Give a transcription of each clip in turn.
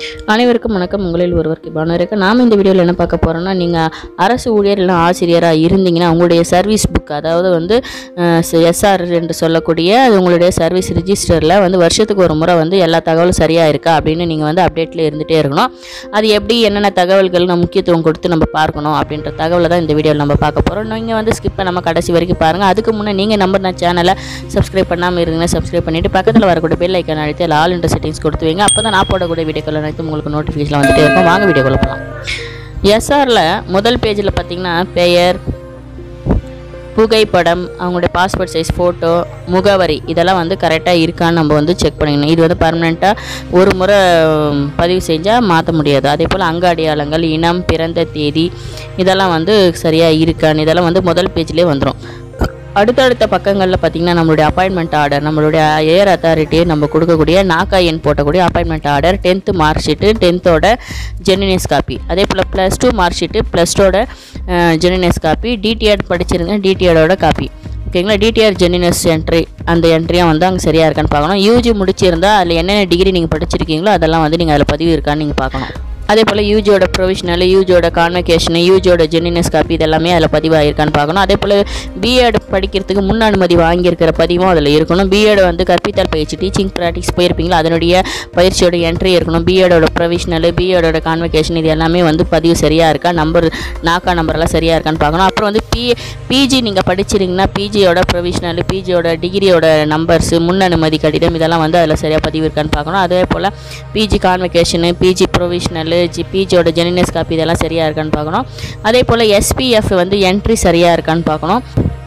அனைவருக்கும் வணக்கம் உங்களில் ஒருவருக்கு பானருக்கு நாம் இந்த வீடியோவில் என்ன பார்க்க போகிறோம்னா நீங்கள் அரசு ஊழியர் இல்லை ஆசிரியராக இருந்தீங்கன்னா உங்களுடைய சர்வீஸ் புக் அதாவது வந்து எஸ்ஆர் என்று சொல்லக்கூடிய அது உங்களுடைய சர்வீஸ் ரிஜிஸ்டரில் வந்து வருஷத்துக்கு ஒரு முறை வந்து எல்லா தகவலும் சரியாக இருக்கா அப்படின்னு நீங்கள் வந்து அப்டேட்டில் இருந்துகிட்டே இருக்கணும் அது எப்படி என்னென்ன தகவல்கள் நம்ம முக்கியத்துவம் கொடுத்து நம்ம பார்க்கணும் அப்படின்ற தகவலை தான் இந்த வீடியோவில் நம்ம பார்க்க போகிறோம் நீங்கள் வந்து ஸ்கிப் பண்ணாமல் கடைசி வரைக்கும் பாருங்கள் அதுக்கு முன்னே நீங்கள் நம்ம நான் சேனலை சப்ஸ்கிரைப் பண்ணாமல் இருந்தீங்கன்னா சப்ஸ்கிரைப் பண்ணிவிட்டு பக்கத்தில் வரக்கூடிய பெல் ஐக்கான் அழுத்தி அதில் ஆல் என்ற செட்டிங்ஸ் கொடுத்து வைங்க அப்போ தான் நான் போடக்கூடிய வீடியோக்கள் அனைத்து உங்களுக்கு நோட்டிஃபிகேஷன் வந்துட்டே இருக்கும் வாங்க வீடியோக்குள்ள போகலாம் எஸ்ஆரில் முதல் பேஜில் பார்த்தீங்கன்னா பெயர் புகைப்படம் அவங்களுடைய பாஸ்போர்ட் சைஸ் ஃபோட்டோ முகவரி இதெல்லாம் வந்து கரெக்டாக இருக்கான்னு நம்ம வந்து செக் பண்ணிக்கணும் இது வந்து பர்மனெண்ட்டாக ஒரு முறை உம், பதிவு செஞ்சால் மாற்ற முடியாது அதே போல் அங்க அடையாளங்கள் இனம் பிறந்த தேதி இதெல்லாம் வந்து சரியாக இருக்கான்னு இதெல்லாம் வந்து முதல் பேஜ்லேயே வந்துடும் அடுத்தடுத்த பக்கங்களில் பார்த்தீங்கன்னா நம்மளுடைய அப்பாயின்மெண்ட் ஆர்டர் நம்மளுடைய ஏர் அத்தாரிட்டி நம்ம கொடுக்கக்கூடிய நாக்கா எண் போட்டக்கூடிய appointment order tenth mark sheet டென்த்தோட ஜெனினஸ் காப்பி அதே போல் ப்ளஸ் டூ மார்க் ஷீட்டு ப்ளஸ் டூட ஜெனினஸ் காப்பி டிடிஆர் படிச்சிருங்க டிடிஆரோட காப்பி ஓகேங்களா டிடிஆர் ஜெனினஸ் என்ட்ரி அந்த என்ட்ரியாக வந்து அங்கே சரியாக இருக்கான்னு பார்க்கணும் யூஜி முடிச்சிருந்தா அதில் என்னென்ன டிகிரி நீங்கள் படிச்சிருக்கீங்களோ அதெல்லாம் வந்து நீங்கள் அதில் பதிவு இருக்கான்னு நீங்கள் பார்க்கணும் அதே போல் யூஜியோட ப்ரொவிஷனல் யூஜியோட கான்வெகேஷன் யூஜியோட ஜெனினஸ் காப்பி இதெல்லாமே அதில் பதிவாகிருக்கான்னு பார்க்கணும் அதே போல் பிஎட் படிக்கிறதுக்கு முன் அனுமதி வாங்கியிருக்கிற பதிவும் அதில் இருக்கணும் பிஎட் வந்து கற்பித்தல் பயிற்சி டீச்சிங் ப்ராக்டிஸ் போயிருப்பீங்களா அதனுடைய பயிற்சியோட என்ட்ரி இருக்கணும் பிஎடோட ப்ரொவிஷனல் பிஎடோட கான்வெகேஷன் இது எல்லாமே வந்து பதிவு சரியாக இருக்கா நம்பர் நாக்கா நம்பரெல்லாம் சரியாக இருக்கான்னு பார்க்கணும் அப்புறம் வந்து பி பிஜி நீங்கள் படிச்சிருங்கன்னா பிஜியோட ப்ரொவிஷனல் பிஜியோட டிகிரியோட நம்பர்ஸ் முன் அனுமதி கடிதம் இதெல்லாம் வந்து அதில் சரியாக பதிவு இருக்கான்னு பார்க்கணும் அதே போல் PG convocation PG provisional G பிஜியோட ஜெனினஸ் காப்பி இதெல்லாம் சரியாக இருக்கான்னு பார்க்கணும் அதே போல் எஸ்பிஎஃப் வந்து என்ட்ரி சரியாக இருக்கான்னு பார்க்கணும்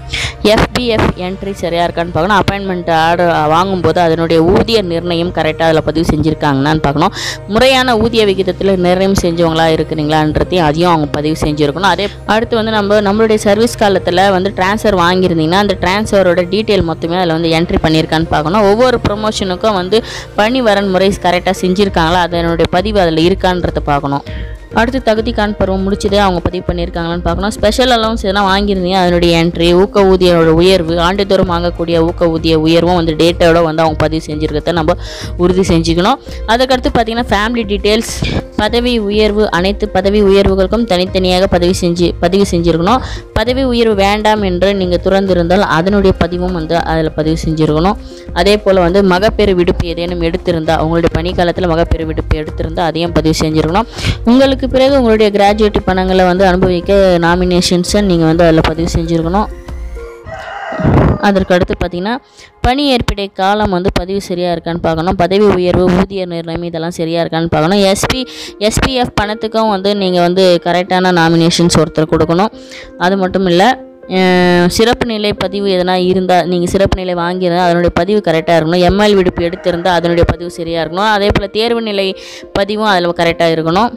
எஃபிஎஃப் என்ட்ரி சரியாக இருக்கான்னு பார்க்கணும் அப்பாயின்மெண்ட் ஆர்டர் வாங்கும்போது அதனுடைய ஊதிய நிர்ணயம் கரெக்டாக அதில் பதிவு செஞ்சுருக்காங்கன்னு பார்க்கணும் முறையான ஊதிய விகிதத்தில் நிர்ணயம் செஞ்சவங்களா இருக்கிறீங்களான்றதையும் அதையும் அவங்க பதிவு செஞ்சுருக்கணும் அதே அடுத்து வந்து நம்ம நம்மளுடைய சர்வீஸ் காலத்தில் வந்து ட்ரான்ஸ்ஃபர் வாங்கியிருந்தீங்கன்னா அந்த ட்ரான்ஸ்ஃபரோட டீட்டெயில் மொத்தமே அதில் வந்து என்ட்ரி பண்ணியிருக்கான்னு பார்க்கணும் ஒவ்வொரு ப்ரொமோஷனுக்கும் வந்து பணி வரன் முறை கரெக்டாக செஞ்சுருக்காங்களா அதனுடைய பதிவு அதில் இருக்கான்றதை பார்க்கணும் அடுத்து தகுதி கான் பருவம் முடிச்சதே அவங்க பதிவு பண்ணியிருக்காங்களான்னு பார்க்கணும் ஸ்பெஷல் அலவன்ஸ் எதனா வாங்கியிருந்தீங்க அதனுடைய என்ட்ரி ஊக்க ஊதியோட உயர்வு ஆண்டுதோறும் வாங்கக்கூடிய ஊக்க ஊதிய உயர்வும் வந்து டேட்டோட வந்து அவங்க பதிவு செஞ்சுருக்கிறத நம்ம உறுதி செஞ்சுக்கணும் அதுக்கடுத்து பார்த்தீங்கன்னா ஃபேமிலி டீட்டெயில்ஸ் பதவி உயர்வு அனைத்து பதவி உயர்வுகளுக்கும் தனித்தனியாக பதிவு செஞ்சு பதிவு செஞ்சுருக்கணும் பதவி உயர்வு வேண்டாம் என்று நீங்கள் துறந்திருந்தால் அதனுடைய பதிவும் வந்து அதில் பதிவு செஞ்சுருக்கணும் அதே போல் வந்து மகப்பேறு விடுப்பு ஏதேனும் எடுத்திருந்தால் உங்களுடைய பணிக்காலத்தில் மகப்பேறு விடுப்பு எடுத்திருந்தால் அதையும் பதிவு செஞ்சுருக்கணும் உங்களுக்கு பிறகு உங்களுடைய கிராஜுவேட் பணங்களை வந்து அனுபவிக்க நாமினேஷன்ஸை நீங்கள் வந்து அதில் பதிவு செஞ்சுருக்கணும் அதற்கு அடுத்து பார்த்தீங்கன்னா பணி ஏற்பிடை காலம் வந்து பதிவு சரியாக இருக்கான்னு பார்க்கணும் பதவி உயர்வு ஊதிய நிர்ணயம் இதெல்லாம் சரியாக இருக்கான்னு பார்க்கணும் எஸ்பி எஸ்பிஎஃப் பணத்துக்கும் வந்து நீங்கள் வந்து கரெக்டான நாமினேஷன்ஸ் ஒருத்தர் கொடுக்கணும் அது மட்டும் இல்லை அஹ், சிறப்பு நிலை பதிவு எதனா இருந்தால் நீங்கள் சிறப்பு நிலை வாங்கியிருந்தால் அதனுடைய பதிவு கரெக்டாக இருக்கணும் எம்எல் விடுப்பு எடுத்திருந்தால் அதனுடைய பதிவு சரியாக இருக்கணும் அதே போல் தேர்வு நிலை பதிவும் அதில் கரெக்டாக இருக்கணும்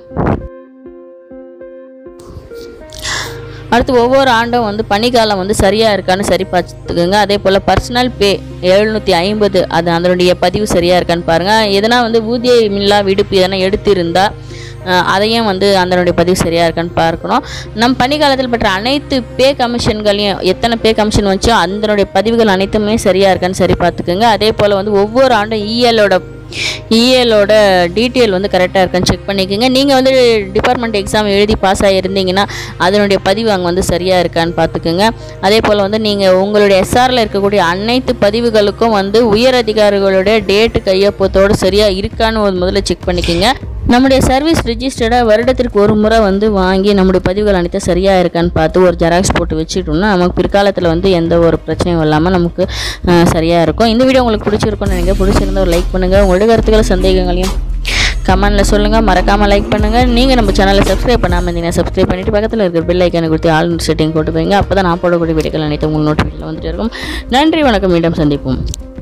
அடுத்து ஒவ்வொரு ஆண்டும் வந்து பணிக்காலம் வந்து சரியாக இருக்கான்னு சரி பார்த்துக்குங்க அதே போல் பர்சனல் பே எழுநூற்றி ஐம்பது அது அதனுடைய பதிவு சரியாக இருக்கான்னு பாருங்கள் எதனா வந்து ஊதியமில்லா விடுப்பு எதனா எடுத்திருந்தா அஹ், அதையும் வந்து அதனுடைய பதிவு சரியாக இருக்கான்னு பார்க்கணும் நம் பணிக்காலத்தில் பெற்ற அனைத்து பே கமிஷன்களையும் எத்தனை பே கமிஷன் வந்துச்சோ அதனுடைய பதிவுகள் அனைத்துமே சரியாக இருக்கான்னு சரி பார்த்துக்குங்க அதே போல் வந்து ஒவ்வொரு ஆண்டும் இஎலோட இஎலோட டீட்டெயில் வந்து கரெக்டாக இருக்கான்னு செக் பண்ணிக்கோங்க நீங்கள் வந்து டிபார்ட்மெண்ட் எக்ஸாம் எழுதி பாஸ் ஆகியிருந்தீங்கன்னா அதனுடைய பதிவு அங்கே வந்து சரியாக இருக்கான்னு பார்த்துக்குங்க அதே போல் வந்து நீங்கள் உங்களுடைய எஸ்ஆரில் இருக்கக்கூடிய அனைத்து பதிவுகளுக்கும் வந்து உயர் அதிகாரிகளுடைய டேட்டு கையொப்பத்தோடு சரியாக இருக்கான்னு ஒரு முதல்ல செக் பண்ணிக்கோங்க நம்முடைய சர்வீஸ் ரிஜிஸ்டர்டை வருடத்திற்கு ஒரு முறை வந்து வாங்கி நம்முடைய பதிவுகள் அனைத்தும் சரியாக இருக்கான்னு பார்த்து ஒரு ஜெராக்ஸ் போட்டு வச்சுட்டோம்னா நமக்கு பிற்காலத்தில் வந்து எந்த ஒரு பிரச்சனையும் இல்லாமல் நமக்கு அஹ், சரியாக இருக்கும் இந்த வீடியோ உங்களுக்கு பிடிச்சிருக்கும்னு நினைக்க பிடிச்சிருந்தா ஒரு லைக் பண்ணுங்கள் உங்களுடைய கருத்துக்களை சந்தேகங்களையும் கமெண்ட்டில் சொல்லுங்கள் மறக்காமல் லைக் பண்ணுங்கள் நீங்கள் நம்ம சேனலை சப்ஸ்கிரைப் பண்ணாமல் இருந்தீங்கன்னா சப்ஸ்கிரைப் பண்ணிவிட்டு பக்கத்தில் இருக்கிற பெல் ஐக்கானை கொடுத்து ஆல் செட்டிங் போட்டு போய்ங்க அப்போ தான் நான் போடக்கூடிய வீடியோக்கள் அனைத்து உங்களுக்கு நோட்டிஃபிகேஷன் வந்துட்டு இருக்கும் நன்றி வணக்கம் மீண்டும் சந்திப்போம்